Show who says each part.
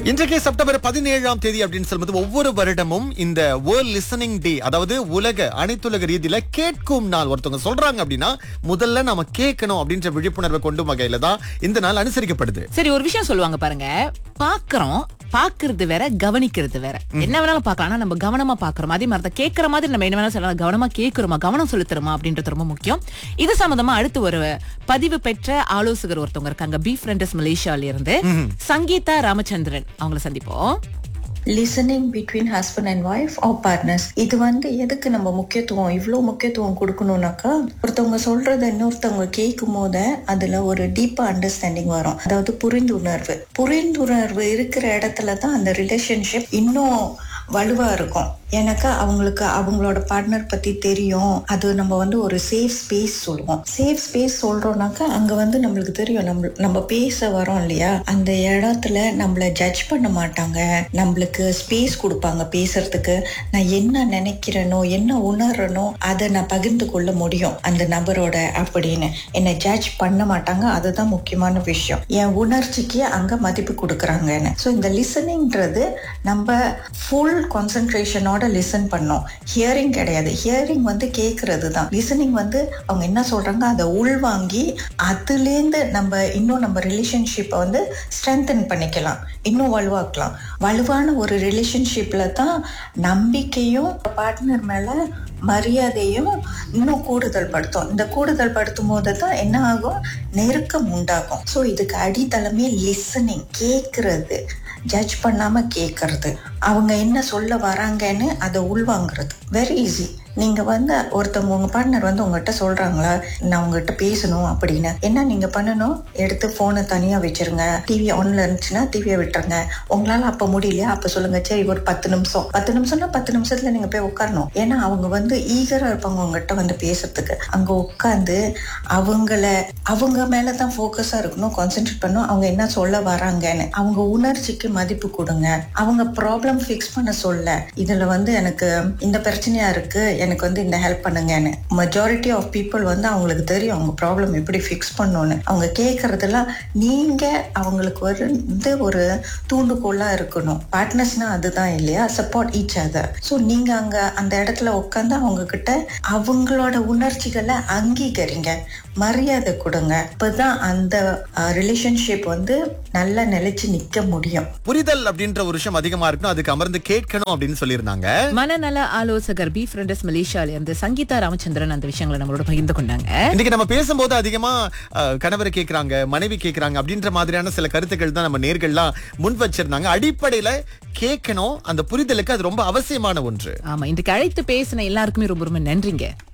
Speaker 1: இன்றைக்கு செப்டம்பர் பதினேழாம் தேதி அப்படின்னு சொல்லும்போது ஒவ்வொரு வருடமும் இந்த வேர்ல்ட் லிசனிங் டே அதாவது உலக அனைத்துலக ரீதியில கேட்கும் நாள் ஒருத்தவங்க சொல்றாங்க அப்படின்னா முதல்ல நாம கேட்கணும் அப்படின்ற விழிப்புணர்வை கொண்டு வகையில தான் இந்த நாள் அனுசரிக்கப்படுது
Speaker 2: சரி ஒரு விஷயம் சொல்லுவாங்க பாருங்க பாக்குறோம் பாக்குறது வேற கவனிக்கிறது வேற என்ன வேணாலும் பார்க்கலாம் ஆனா நம்ம கவனமா பாக்குறோம் அதே மாதிரி தான் கேட்கற மாதிரி நம்ம என்ன வேணாலும் சொல்லலாம் கவனமா கேட்கிறோமா கவனம் செலுத்துறோமா அப்படின்றது ரொம்ப முக்கியம் இது சம்பந்தமா அடுத்து ஒரு பதிவு பெற்ற ஆலோசகர் ஒருத்தவங்க இருக்காங்க பி ஃப்ரெண்டஸ் மலேசியால இருந்து சங்கீதா ராமச்சந்திரன் அவங்கள சந்திப்போம்
Speaker 3: listening between husband and wife or partners இது வந்து எதுக்கு நம்ம முக்கியத்துவம் இவ்வளோ முக்கியத்துவம் கொடுக்கணும்னாக்கா ஒருத்தவங்க சொல்றத இன்னொருத்தவங்க கேட்கும் போது அதுல ஒரு டீப்பா அண்டர்ஸ்டாண்டிங் வரும் அதாவது புரிந்துணர்வு புரிந்துணர்வு இருக்கிற இடத்துல தான் அந்த ரிலேஷன்ஷிப் இன்னும் வலுவா இருக்கும் எனக்கு அவங்களுக்கு அவங்களோட பார்ட்னர் பத்தி தெரியும் அது நம்ம வந்து ஒரு சேஃப் ஸ்பேஸ் சொல்லுவோம் சேஃப் ஸ்பேஸ் சொல்றோம்னாக்கா அங்க வந்து நம்மளுக்கு தெரியும் நம்ம நம்ம பேச வரோம் இல்லையா அந்த இடத்துல நம்மள ஜட்ஜ் பண்ண மாட்டாங்க நம்மளுக்கு ஸ்பேஸ் கொடுப்பாங்க பேசுறதுக்கு நான் என்ன நினைக்கிறேனோ என்ன உணர்றனோ அதை நான் பகிர்ந்து கொள்ள முடியும் அந்த நபரோட அப்படின்னு என்னை ஜட்ஜ் பண்ண மாட்டாங்க அதுதான் முக்கியமான விஷயம் என் உணர்ச்சிக்கு அங்க மதிப்பு கொடுக்குறாங்கன்னு ஸோ இந்த லிசனிங்ன்றது நம்ம ஃபுல் கான்சென்ட்ரேஷனோட லிசன் பண்ணோம் ஹியரிங் கிடையாது ஹியரிங் வந்து கேட்கறது தான் லிசனிங் வந்து அவங்க என்ன சொல்றாங்க அதை உள்வாங்கி அதுலேருந்து நம்ம இன்னும் நம்ம ரிலேஷன்ஷிப்பை வந்து ஸ்ட்ரென்தன் பண்ணிக்கலாம் இன்னும் வலுவாக்கலாம் வலுவான ஒரு ரிலேஷன்ஷிப்ல தான் நம்பிக்கையும் பார்ட்னர் மேல மரியாதையும் இன்னும் கூடுதல் படுத்தும் இந்த கூடுதல் படுத்தும் போது தான் என்ன ஆகும் நெருக்கம் உண்டாகும் ஸோ இதுக்கு அடித்தளமே லிசனிங் கேட்கறது ஜட்ஜ் பண்ணாம கேட்கறது அவங்க என்ன சொல்ல வராங்கன்னு அதை உள்வாங்கிறது வெரி ஈஸி நீங்க வந்து ஒருத்தவங்க உங்க பார்ட்னர் வந்து உங்ககிட்ட சொல்றாங்களா நான் உங்ககிட்ட பேசணும் அப்படின்னு என்ன நீங்க பண்ணணும் எடுத்து போனை தனியா வச்சிருங்க டிவி ஆன்ல இருந்துச்சுன்னா டிவியை விட்டுருங்க உங்களால அப்ப முடியலையா அப்ப சொல்லுங்க சரி ஒரு பத்து நிமிஷம் பத்து நிமிஷம்னா பத்து நிமிஷத்துல நீங்க போய் உட்காரணும் ஏன்னா அவங்க வந்து ஈகரா இருப்பாங்க உங்ககிட்ட வந்து பேசுறதுக்கு அங்க உட்காந்து அவங்கள அவங்க மேலதான் ஃபோக்கஸா இருக்கணும் கான்சென்ட்ரேட் பண்ணணும் அவங்க என்ன சொல்ல வராங்கன்னு அவங்க உணர்ச்சிக்கு மதிப்பு கொடுங்க அவங்க ப்ராப்ளம் ஃபிக்ஸ் பண்ண சொல்ல இதுல வந்து எனக்கு இந்த பிரச்சனையா இருக்கு எனக்கு வந்து இந்த ஹெல்ப் பண்ணுங்கன்னு மெஜாரிட்டி ஆஃப் பீப்புள் வந்து அவங்களுக்கு தெரியும் அவங்க ப்ராப்ளம் எப்படி ஃபிக்ஸ் பண்ணணும்னு அவங்க கேட்கறதெல்லாம் நீங்க அவங்களுக்கு வந்து ஒரு தூண்டுகோலா இருக்கணும் பார்ட்னர்ஸ்னா அதுதான் இல்லையா சப்போர்ட் ஈச் அதர் ஸோ நீங்க அங்க அந்த இடத்துல உட்காந்து அவங்க கிட்ட அவங்களோட உணர்ச்சிகளை அங்கீகரிங்க மரியாதை கொடுங்க இப்பதான் அந்த ரிலேஷன்ஷிப் வந்து நல்லா நிலைச்சு நிக்க முடியும்
Speaker 1: புரிதல் அப்படின்ற ஒரு விஷயம் அதிகமா இருக்கணும் அதுக்கு அமர்ந்து கேட்கணும் அப்படின்னு சொல்லியிருந்தாங்க
Speaker 2: மனநல ஆலோசகர் பி ஃப்ரெண்டஸ் மலேசியால இருந்து சங்கீதா ராமச்சந்திரன் அந்த விஷயங்களை நம்மளோட பகிர்ந்து கொண்டாங்க
Speaker 1: இன்னைக்கு நம்ம பேசும்போது அதிகமா அஹ், கணவர் கேக்குறாங்க மனைவி கேக்குறாங்க அப்படின்ற மாதிரியான சில கருத்துக்கள் தான் நம்ம நேர்கள்லாம் முன் வச்சிருந்தாங்க அடிப்படையில கேட்கணும் அந்த புரிதலுக்கு அது ரொம்ப அவசியமான ஒன்று
Speaker 2: ஆமா இன்றைக்கு அழைத்து பேசின எல்லாருக்குமே ரொம்ப ரொம்ப நன்றிங்க